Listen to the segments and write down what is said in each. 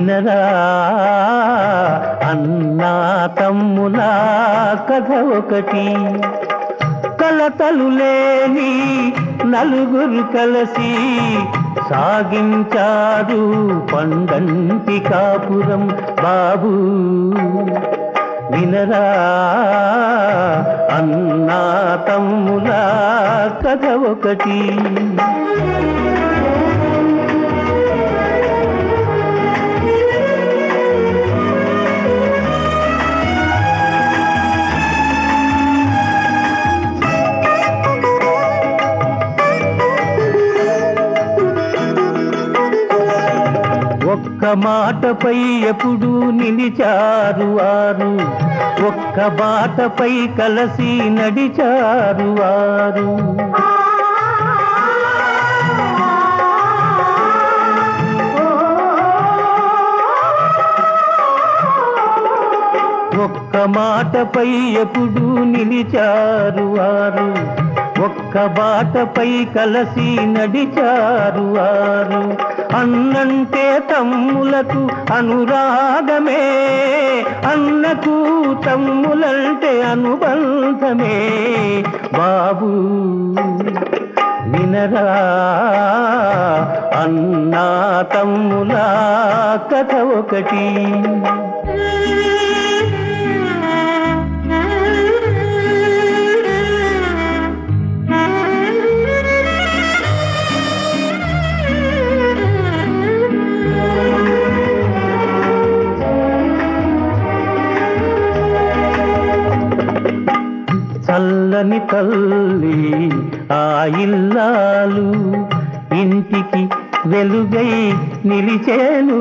వినరా అన్నా తమ్ముల కథ ఒకటి కలతలు లేని నలుగురు కలిసి సాగించారు పండంటి కాపురం బాబు వినరా అన్నా తమ్ముల కథ ఒకటి ఒక్క మాటపై ఎప్పుడు నిలిచారు వారు ఒక్క బాటపై కలసి నడిచారు వారు ఒక్క మాటపై ఎప్పుడు నిలిచారు వారు ఒక్క బాటపై కలసి నడిచారు వారు అన్నంటే తమ్ములకు అనురాగమే అన్నకు తమ్ములంటే అనుబంధమే బాబు వినరా అన్నా తమ్ముల కథ ఒకటి చల్లని తల్లి ఆ ఇల్లాలు ఇంటికి వెలుగై నిలిచేను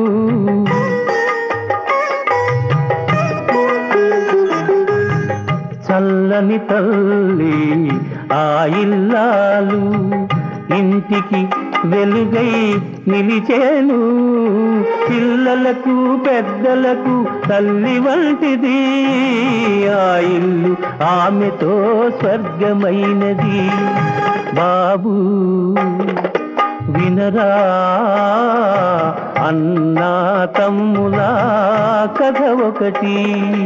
చల్లని తల్లి ఆ ఇల్లాలు ఇంటికి వెలుగై నిలిచేను పిల్లలకు పెద్దలకు తల్లి వంటిది ఆ ఇల్లు ఆమెతో స్వర్గమైనది బాబు వినరా అన్నా తమ్ముల కథ ఒకటి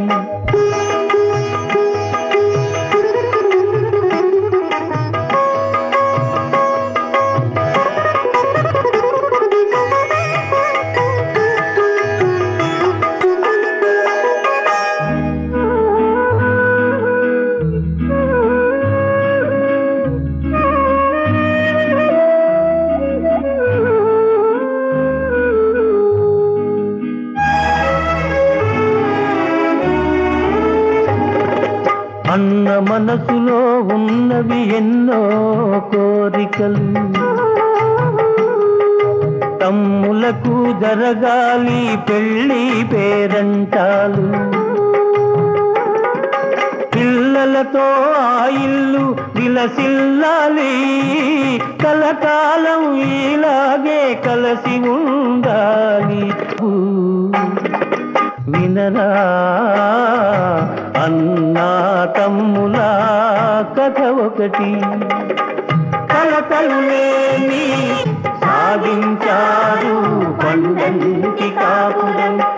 అన్న మనసులో ఉన్నవి ఎన్నో కోరికలు తమ్ములకు జరగాలి పెళ్ళి పేరంటాలు పిల్లలతో ఆ ఇల్లు విలసిల్లాలి కలకాలం ఇలాగే కలసి ఉండాలి వినరా అన్నా తమ్ముల కథ ఒకటి కలకలు లేని సాగించారు పండంటి కాపురం